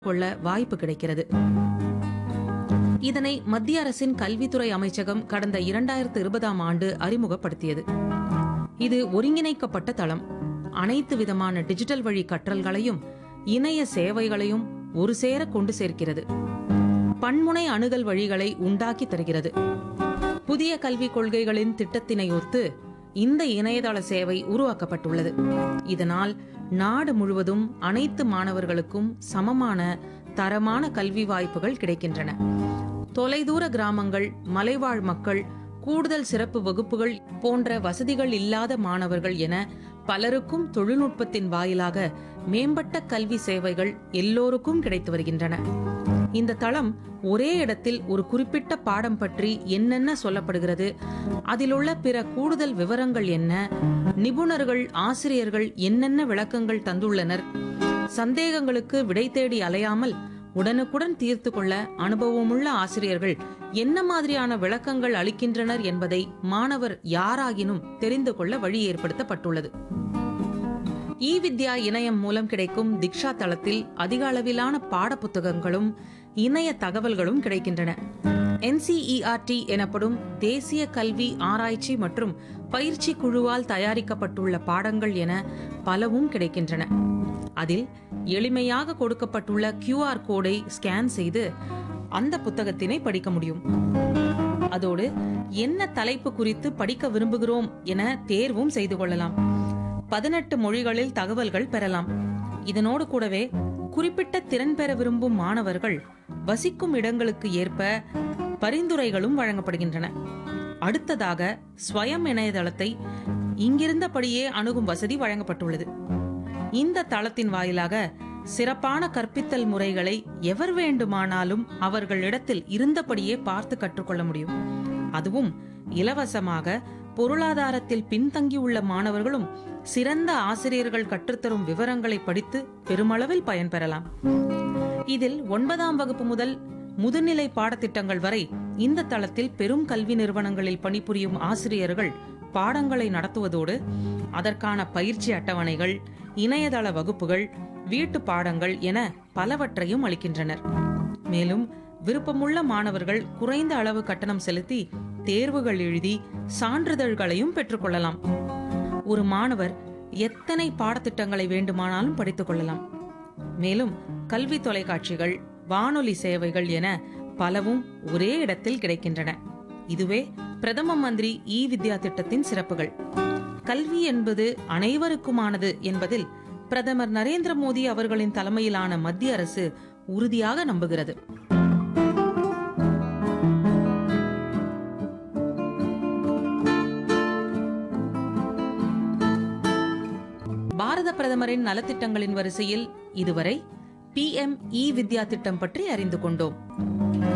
கொள்ள வாய்ப்பு கிடைக்கிறது இதனை மத்திய அரசின் கல்வித்துறை அமைச்சகம் கடந்த இரண்டாயிரத்து இருபதாம் ஆண்டு அறிமுகப்படுத்தியது இது ஒருங்கிணைக்கப்பட்ட தளம் அனைத்து விதமான டிஜிட்டல் வழி கற்றல்களையும் இணைய சேவைகளையும் ஒரு சேர கொண்டு சேர்க்கிறது பன்முனை அணுகல் வழிகளை உண்டாக்கி தருகிறது புதிய கல்விக் கொள்கைகளின் திட்டத்தினை ஒத்து இந்த இணையதள சேவை உருவாக்கப்பட்டுள்ளது இதனால் நாடு முழுவதும் அனைத்து மாணவர்களுக்கும் சமமான தரமான கல்வி வாய்ப்புகள் கிடைக்கின்றன தொலைதூர கிராமங்கள் மலைவாழ் மக்கள் கூடுதல் சிறப்பு வகுப்புகள் போன்ற வசதிகள் இல்லாத மாணவர்கள் என பலருக்கும் தொழில்நுட்பத்தின் வாயிலாக மேம்பட்ட கல்வி சேவைகள் எல்லோருக்கும் கிடைத்து வருகின்றன இந்த தளம் ஒரே இடத்தில் ஒரு குறிப்பிட்ட பாடம் பற்றி என்னென்ன சொல்லப்படுகிறது அதிலுள்ள பிற கூடுதல் விவரங்கள் என்ன நிபுணர்கள் ஆசிரியர்கள் என்னென்ன விளக்கங்கள் தந்துள்ளனர் சந்தேகங்களுக்கு விடை தேடி அலையாமல் உடனுக்குடன் தீர்த்து கொள்ள அனுபவமுள்ள ஆசிரியர்கள் என்ன மாதிரியான விளக்கங்கள் அளிக்கின்றனர் என்பதை மாணவர் யாராகினும் தெரிந்து கொள்ள வழி ஏற்படுத்தப்பட்டுள்ளது இ வித்யா இணையம் மூலம் கிடைக்கும் திக்ஷா தளத்தில் அதிக அளவிலான பாடப்புத்தகங்களும் இணைய தகவல்களும் கிடைக்கின்றன என்சிஇஆர்டி எனப்படும் தேசிய கல்வி ஆராய்ச்சி மற்றும் பயிற்சி குழுவால் தயாரிக்கப்பட்டுள்ள பாடங்கள் என பலவும் கிடைக்கின்றன அதில் எளிமையாக கொடுக்கப்பட்டுள்ள QR கோடை ஸ்கேன் செய்து அந்த புத்தகத்தினை படிக்க முடியும் அதோடு என்ன தலைப்பு குறித்து படிக்க விரும்புகிறோம் என தேர்வும் செய்து கொள்ளலாம் பதினெட்டு மொழிகளில் தகவல்கள் பெறலாம் இதனோடு கூடவே குறிப்பிட்ட திறன் பெற விரும்பும் மாணவர்கள் வசிக்கும் இடங்களுக்கு ஏற்ப பரிந்துரைகளும் வழங்கப்படுகின்றன அடுத்ததாக ஸ்வயம் இணையதளத்தை இங்கிருந்தபடியே அணுகும் வசதி வழங்கப்பட்டுள்ளது இந்த தளத்தின் வாயிலாக சிறப்பான கற்பித்தல் முறைகளை எவர் வேண்டுமானாலும் அவர்களிடத்தில் இருந்தபடியே பார்த்து கற்றுக்கொள்ள முடியும் அதுவும் இலவசமாக பொருளாதாரத்தில் பின்தங்கியுள்ள மாணவர்களும் சிறந்த ஆசிரியர்கள் கற்றுத்தரும் விவரங்களை படித்து பெருமளவில் பயன்பெறலாம் இதில் ஒன்பதாம் வகுப்பு முதல் முதுநிலை பாடத்திட்டங்கள் வரை இந்த தளத்தில் பெரும் கல்வி நிறுவனங்களில் பணிபுரியும் ஆசிரியர்கள் பாடங்களை நடத்துவதோடு அதற்கான பயிற்சி அட்டவணைகள் இணையதள வகுப்புகள் வீட்டு பாடங்கள் என பலவற்றையும் அளிக்கின்றனர் மேலும் விருப்பமுள்ள மாணவர்கள் குறைந்த அளவு கட்டணம் செலுத்தி தேர்வுகள் எழுதி சான்றிதழ்களையும் பெற்றுக்கொள்ளலாம் ஒரு மாணவர் எத்தனை பாடத்திட்டங்களை வேண்டுமானாலும் படித்துக் கொள்ளலாம் மேலும் கல்வி தொலைக்காட்சிகள் வானொலி சேவைகள் என பலவும் ஒரே இடத்தில் கிடைக்கின்றன இதுவே பிரதம மந்திரி இ வித்யா திட்டத்தின் சிறப்புகள் கல்வி என்பது அனைவருக்குமானது என்பதில் பிரதமர் நரேந்திர மோடி அவர்களின் தலைமையிலான மத்திய அரசு உறுதியாக நம்புகிறது பாரத பிரதமரின் நலத்திட்டங்களின் வரிசையில் இதுவரை பி எம் இ வித்யா திட்டம் பற்றி அறிந்து கொண்டோம்